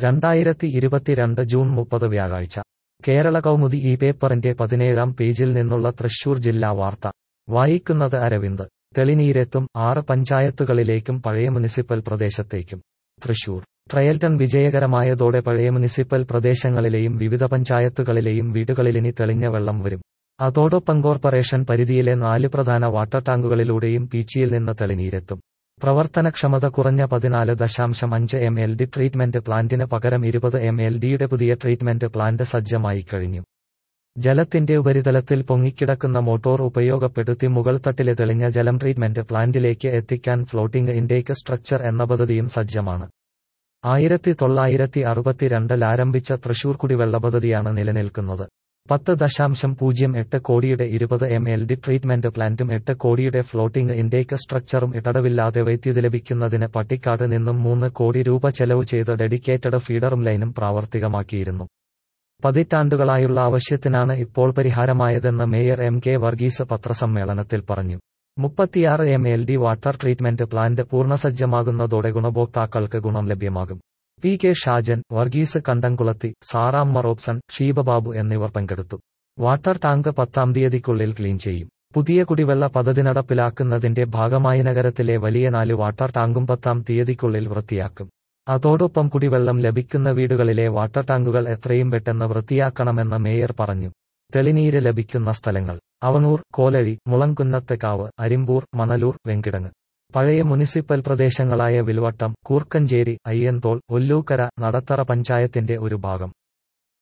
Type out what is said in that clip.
രണ്ടായിരത്തി ഇരുപത്തിരണ്ട് ജൂൺ മുപ്പത് വ്യാഴാഴ്ച കേരള കൗമുദി ഈ പേപ്പറിന്റെ പതിനേഴാം പേജിൽ നിന്നുള്ള തൃശൂർ ജില്ലാ വാർത്ത വായിക്കുന്നത് അരവിന്ദ് തെളിനീരെത്തും ആറ് പഞ്ചായത്തുകളിലേക്കും പഴയ മുനിസിപ്പൽ പ്രദേശത്തേക്കും തൃശൂർ ട്രയൽടൺ വിജയകരമായതോടെ പഴയ മുനിസിപ്പൽ പ്രദേശങ്ങളിലെയും വിവിധ പഞ്ചായത്തുകളിലെയും വീടുകളിലിനി തെളിഞ്ഞ വെള്ളം വരും അതോടൊപ്പം കോർപ്പറേഷൻ പരിധിയിലെ നാല് പ്രധാന വാട്ടർ ടാങ്കുകളിലൂടെയും പീച്ചിയിൽ നിന്ന് തെളിനീരെത്തും പ്രവർത്തനക്ഷമത കുറഞ്ഞ പതിനാല് ദശാംശം അഞ്ച് എം എൽ ഡി ട്രീറ്റ്മെന്റ് പ്ലാന്റിന് പകരം ഇരുപത് എം എൽ ഡിയുടെ പുതിയ ട്രീറ്റ്മെന്റ് പ്ലാന്റ് സജ്ജമായി കഴിഞ്ഞു ജലത്തിന്റെ ഉപരിതലത്തിൽ പൊങ്ങിക്കിടക്കുന്ന മോട്ടോർ ഉപയോഗപ്പെടുത്തി മുകൾത്തട്ടിലെ തെളിഞ്ഞ ജലം ട്രീറ്റ്മെന്റ് പ്ലാന്റിലേക്ക് എത്തിക്കാൻ ഫ്ലോട്ടിംഗ് ഇൻടേക്ക് സ്ട്രക്ചർ എന്ന പദ്ധതിയും സജ്ജമാണ് ആയിരത്തി തൊള്ളായിരത്തി അറുപത്തിരണ്ടിൽ ആരംഭിച്ച തൃശൂർ കുടിവെള്ള പദ്ധതിയാണ് നിലനിൽക്കുന്നത് പത്ത് ദശാംശം പൂജ്യം എട്ട് കോടിയുടെ ഇരുപത് എം എൽ ഡി ട്രീറ്റ്മെന്റ് പ്ലാന്റും എട്ട് കോടിയുടെ ഫ്ലോട്ടിംഗ് ഇൻടേക്ക് സ്ട്രക്ചറും ഇടവില്ലാതെ വൈദ്യുതി ലഭിക്കുന്നതിന് പട്ടിക്കാട് നിന്നും മൂന്ന് കോടി രൂപ ചെലവ് ചെയ്ത് ഡെഡിക്കേറ്റഡ് ഫീഡറും ലൈനും പ്രാവർത്തികമാക്കിയിരുന്നു പതിറ്റാണ്ടുകളായുള്ള ആവശ്യത്തിനാണ് ഇപ്പോൾ പരിഹാരമായതെന്ന് മേയർ എം കെ വർഗീസ് പത്രസമ്മേളനത്തിൽ പറഞ്ഞു മുപ്പത്തിയാറ് M L D water treatment plant പൂർണ്ണസജ്ജമാകുന്നതോടെ ഗുണഭോക്താക്കൾക്ക് ഗുണം ലഭ്യമാകും പി കെ ഷാജൻ വർഗീസ് കണ്ടംകുളത്തി സാറാം മറോബ്സൺ ഷീബബാബു എന്നിവർ പങ്കെടുത്തു വാട്ടർ ടാങ്ക് പത്താം തീയതിക്കുള്ളിൽ ക്ലീൻ ചെയ്യും പുതിയ കുടിവെള്ള പദ്ധതി നടപ്പിലാക്കുന്നതിന്റെ ഭാഗമായി നഗരത്തിലെ വലിയ നാല് വാട്ടർ ടാങ്കും പത്താം തീയതിക്കുള്ളിൽ വൃത്തിയാക്കും അതോടൊപ്പം കുടിവെള്ളം ലഭിക്കുന്ന വീടുകളിലെ വാട്ടർ ടാങ്കുകൾ എത്രയും പെട്ടെന്ന് വൃത്തിയാക്കണമെന്ന് മേയർ പറഞ്ഞു തെളിനീര് ലഭിക്കുന്ന സ്ഥലങ്ങൾ അവണൂർ കോലഴി മുളങ്കുന്നത്തെക്കാവ് അരിമ്പൂർ മണലൂർ വെങ്കിടങ്ങ് പഴയ മുനിസിപ്പൽ പ്രദേശങ്ങളായ വിൽവട്ടം കൂർക്കഞ്ചേരി അയ്യന്തോൾ ഒല്ലൂക്കര നടത്തറ പഞ്ചായത്തിന്റെ ഒരു ഭാഗം